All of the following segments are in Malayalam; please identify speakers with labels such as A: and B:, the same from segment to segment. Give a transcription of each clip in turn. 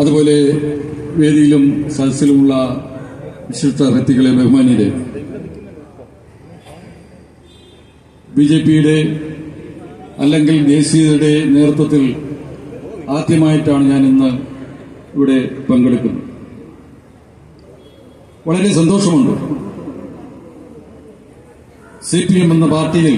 A: അതുപോലെ വേദിയിലും സദസ്സിലുമുള്ള വിശിഷ്ട വ്യക്തികളെ ബഹുമാനിയരെ ബി ജെ പിയുടെ അല്ലെങ്കിൽ ദേശീയതയുടെ നേതൃത്വത്തിൽ ആദ്യമായിട്ടാണ് ഞാൻ ഇന്ന് ഇവിടെ പങ്കെടുക്കുന്നത് വളരെ സന്തോഷമുണ്ട് സി പി എം എന്ന പാർട്ടിയിൽ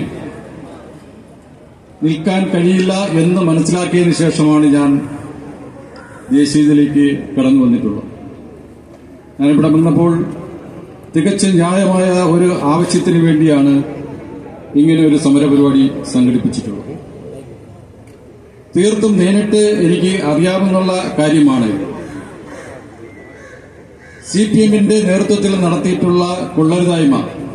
A: നിൽക്കാൻ കഴിയില്ല എന്ന് മനസ്സിലാക്കിയതിനു ശേഷമാണ് ഞാൻ ദേശീയതയിലേക്ക് കടന്നു വന്നിട്ടുള്ളത് ഞാനിവിടെ വന്നപ്പോൾ തികച്ചും ന്യായമായ ഒരു ആവശ്യത്തിന് വേണ്ടിയാണ് ഇങ്ങനെ ഒരു സമരപരിപാടി സംഘടിപ്പിച്ചിട്ടുള്ളത് തീർത്തും നേരിട്ട് എനിക്ക് അറിയാമെന്നുള്ള കാര്യമാണ് സി പി എമ്മിന്റെ നേതൃത്വത്തിൽ നടത്തിയിട്ടുള്ള കൊള്ളരുതായ്മ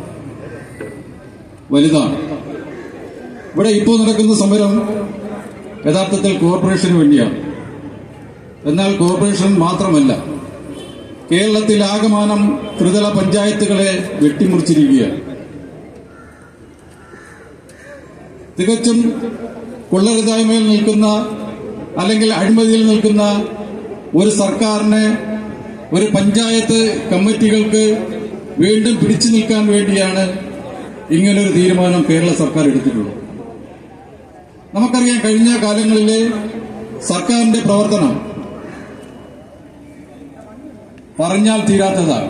A: വലുതാണ് ഇവിടെ ഇപ്പോൾ നടക്കുന്ന സമരം യഥാർത്ഥത്തിൽ കോർപ്പറേഷന് വേണ്ടിയാണ് എന്നാൽ കോർപ്പറേഷൻ മാത്രമല്ല കേരളത്തിൽ ആകമാനം ത്രിതല പഞ്ചായത്തുകളെ വെട്ടിമുറിച്ചിരിക്കുകയാണ് തികച്ചും കൊള്ളരുതായ്മയിൽ നിൽക്കുന്ന അല്ലെങ്കിൽ അഴിമതിയിൽ നിൽക്കുന്ന ഒരു സർക്കാരിനെ ഒരു പഞ്ചായത്ത് കമ്മിറ്റികൾക്ക് വീണ്ടും പിടിച്ചു നിൽക്കാൻ വേണ്ടിയാണ് ഇങ്ങനൊരു തീരുമാനം കേരള സർക്കാർ എടുത്തിട്ടുള്ളത് നമുക്കറിയാം കഴിഞ്ഞ കാലങ്ങളിലെ സർക്കാരിന്റെ പ്രവർത്തനം പറഞ്ഞാൽ തീരാത്തതാണ്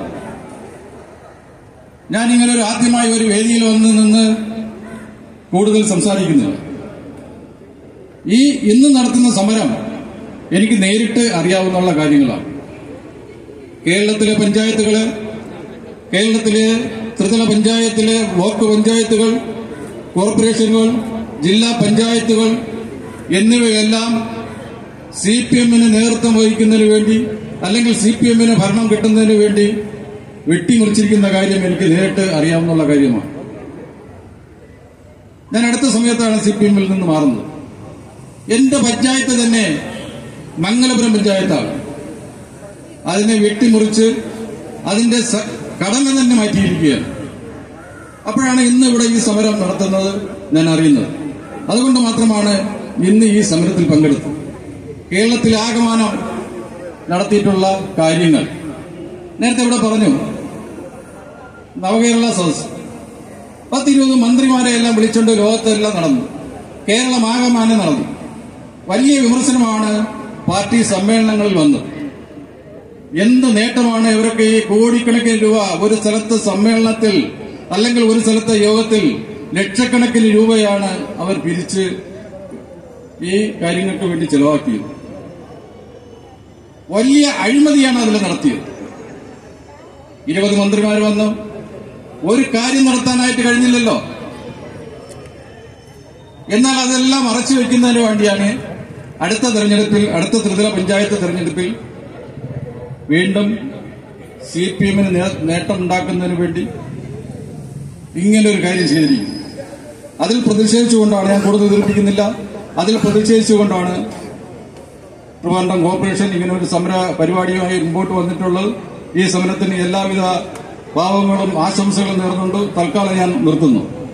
A: ഞാൻ ഇങ്ങനെ ഒരു ആദ്യമായി ഒരു വേദിയിൽ വന്ന് നിന്ന് കൂടുതൽ സംസാരിക്കുന്നത് ഈ ഇന്ന് നടത്തുന്ന സമരം എനിക്ക് നേരിട്ട് അറിയാവുന്ന കാര്യങ്ങളാണ് കേരളത്തിലെ പഞ്ചായത്തുകള് കേരളത്തിലെ ത്രിതല പഞ്ചായത്തിലെ ബ്ലോക്ക് പഞ്ചായത്തുകൾ കോർപ്പറേഷനുകൾ ജില്ലാ പഞ്ചായത്തുകൾ എന്നിവയെല്ലാം സി പി എമ്മിന് നേതൃത്വം വഹിക്കുന്നതിന് വേണ്ടി അല്ലെങ്കിൽ സി പി എമ്മിന് ഭരണം കിട്ടുന്നതിന് വേണ്ടി വെട്ടിമുറിച്ചിരിക്കുന്ന കാര്യം എനിക്ക് നേരിട്ട് അറിയാവുന്ന കാര്യമാണ് ഞാൻ അടുത്ത സമയത്താണ് സി പി എമ്മിൽ നിന്ന് മാറുന്നത് എന്റെ പഞ്ചായത്ത് തന്നെ മംഗലപുരം പഞ്ചായത്താണ് അതിനെ വെട്ടിമുറിച്ച് അതിന്റെ സ- ഘടന തന്നെ മാറ്റിയിരിക്കുകയാണ് അപ്പോഴാണ് ഇന്ന് ഇവിടെ ഈ സമരം നടത്തുന്നത് ഞാൻ അറിയുന്നത് അതുകൊണ്ട് മാത്രമാണ് ഇന്ന് ഈ സമരത്തിൽ പങ്കെടുത്തത് കേരളത്തിൽ ആകമാനം നടത്തിയിട്ടുള്ള കാര്യങ്ങൾ നേരത്തെ ഇവിടെ പറഞ്ഞു നവകേരള സദസ് പത്തിരുപത് മന്ത്രിമാരെ എല്ലാം വിളിച്ചുകൊണ്ട് ലോകത്തെല്ലാം നടന്നു കേരളം ആകമാനം നടന്നു വലിയ വിമർശനമാണ് പാർട്ടി സമ്മേളനങ്ങളിൽ വന്നത് എന്ത് നേട്ടമാണ് ഇവരൊക്കെ ഈ കോടിക്കണക്കിന് രൂപ ഒരു സ്ഥലത്ത് സമ്മേളനത്തിൽ അല്ലെങ്കിൽ ഒരു സ്ഥലത്തെ യോഗത്തിൽ ലക്ഷക്കണക്കിന് രൂപയാണ് അവർ പിരിച്ച് ഈ കാര്യങ്ങൾക്ക് വേണ്ടി ചെലവാക്കിയത് വലിയ അഴിമതിയാണ് അതിൽ നടത്തിയത് ഇരുപത് മന്ത്രിമാർ വന്നു ഒരു കാര്യം നടത്താനായിട്ട് കഴിഞ്ഞില്ലല്ലോ എന്നാൽ അതെല്ലാം മറച്ചു വെക്കുന്നതിന് വേണ്ടിയാണ് അടുത്ത തെരഞ്ഞെടുപ്പിൽ അടുത്ത ത്രിതല പഞ്ചായത്ത് തെരഞ്ഞെടുപ്പിൽ വീണ്ടും സി പി എമ്മിന് നേട്ടമുണ്ടാക്കുന്നതിന് വേണ്ടി ഇങ്ങനെ ഒരു കാര്യം ചെയ്തിരിക്കുന്നു അതിൽ പ്രതിഷേധിച്ചുകൊണ്ടാണ് ഞാൻ കൂടുതൽ ദീർഘിക്കുന്നില്ല അതിൽ പ്രതിഷേധിച്ചുകൊണ്ടാണ് ട്രിവാൻഡ്രം കോർപ്പറേഷൻ ഇങ്ങനെ ഒരു സമര പരിപാടിയുമായി മുമ്പോട്ട് വന്നിട്ടുള്ളത് ഈ സമരത്തിന് എല്ലാവിധ ഭാവങ്ങളും ആശംസകളും നേർന്നുകൊണ്ട് തൽക്കാലം ഞാൻ നിർത്തുന്നു